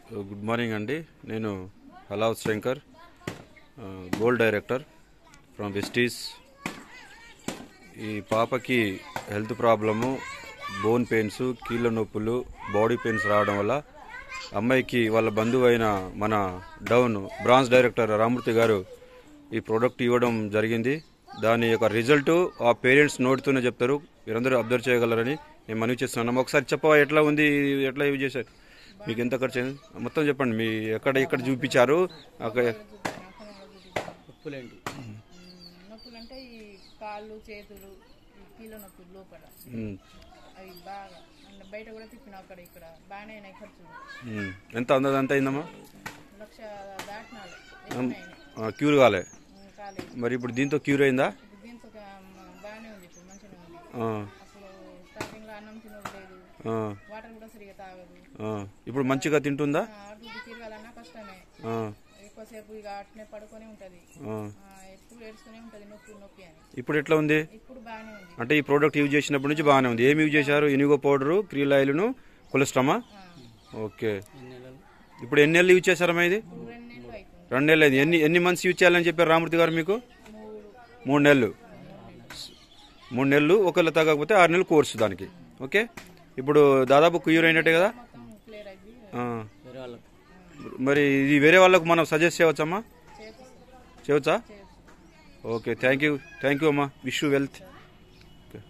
Good morning అండి నేను హలావ్ శంకర్ ఆ, గోల్డ్ డైరెక్టర్ ఫ్రమ్ వెస్టీస్ ఈ పాపకి హెల్త్ ప్రాబ్లము బోన్ పెయిన్స్ కీళ్ళ నొప్పులు బాడీ పెయిన్స్ రావడం వల్ల అమ్మాయికి వాళ్ళ బంధువు అయిన మన డౌన్ బ్రాంచ్ డైరెక్టర్ రామూర్తి గారు ఈ ప్రోడక్ట్ ఇవ్వడం జరిగింది దాని యొక్క రిజల్ట్ ఆ పేరెంట్స్ నోటితోనే చెప్తారు మీరందరూ అబ్జర్వ్ చేయగలరని నేను మనవి చేస్తున్నాను ఒకసారి చెప్పవా ఎట్లా ఉంది ఎట్లా యూజ్ చేశారు మీకు ఎంత ఖర్చు అయింది మొత్తం చెప్పండి మీ ఎక్కడ ఎక్కడ చూపించారు అక్కడ ఉప్పులేంటి నొప్పులు అంటే ఈ కాళ్ళు చేతులు ఈ కీళ్ళ నొప్పులు లోపల ఉమ్, అవి బాగా అంటే బయట కూడా తిప్పిన అక్కడ ఇక్కడ బాగానే అయినాయి ఖర్చులు ఉమ్. ఎంత అందది ఎంత అయిందమ్మా లక్ష దాటినాలి ఎక్కువనే అయినాయి క్యూర్ కాలే ఉమ్, కాలేదు మరి ఇప్పుడు దీంతో క్యూర్ అయిందా ఇప్పుడు దీంతో ఒక, మ, బాగానే ఉంది ఇప్పుడు మంచిగా ఉంది ఆ, అసలు స్టార్టింగ్ లో అన్నం తినట్లేదు ఆ, వాటర్ కూడా సరిగా తాగదు ఆ. ఇప్పుడు మంచిగా తింటుందా ఆ, అటు ఇటు తిరగాలన్నా కష్టమే ఆ, ఎక్కువసేపు ఇక అట్నే పడుకొని ఉంటది ఆ. ఆ, ఎప్పుడు ఏడుస్తూనే ఉంటది నొప్పి నొప్పి అని ఇప్పుడు ఎట్లా ఉంది ఇప్పుడు బాగానే ఉంది అంటే ఈ ప్రోడక్ట్ యూజ్ చేసినప్పటి నుంచి బాగానే ఉంది ఏమి యూజ్ చేశారు ఇనిగో పౌడరు క్రీల్ ఆయిల్ను కొలెస్ట్రామా ఆ, ఓకే ఎన్ని నెలలు ఇప్పుడు ఎన్ని నెలలు యూజ్ చేశారమ్మా ఇది ఇప్పుడు రెండు నెలలు అవుతుంది రెండు నెలలు అయింది ఎన్ని ఎన్ని మంత్స్ యూజ్ చేయాలని చెప్పారు రామూర్తి గారు మీకు మూడు మూడు నెలలు మూడు నెలలు ఒకవేళ తగ్గకపోతే ఆరు నెలలు కోర్సు దానికి ఓకే ఇప్పుడు దాదాపు క్యూర్ అయినట్టే కదా మొత్తం క్లియర్ అయింది ఆ. వేరే వాళ్ళకు మరి ఇది వేరే వాళ్ళకు మనం సజెస్ట్ చేయవచ్చమ్మా చేపిస్తాం చేయవచ్చా చేయొచ్చు okay thank you thank you అమ్మా విష్ యూ వెల్త్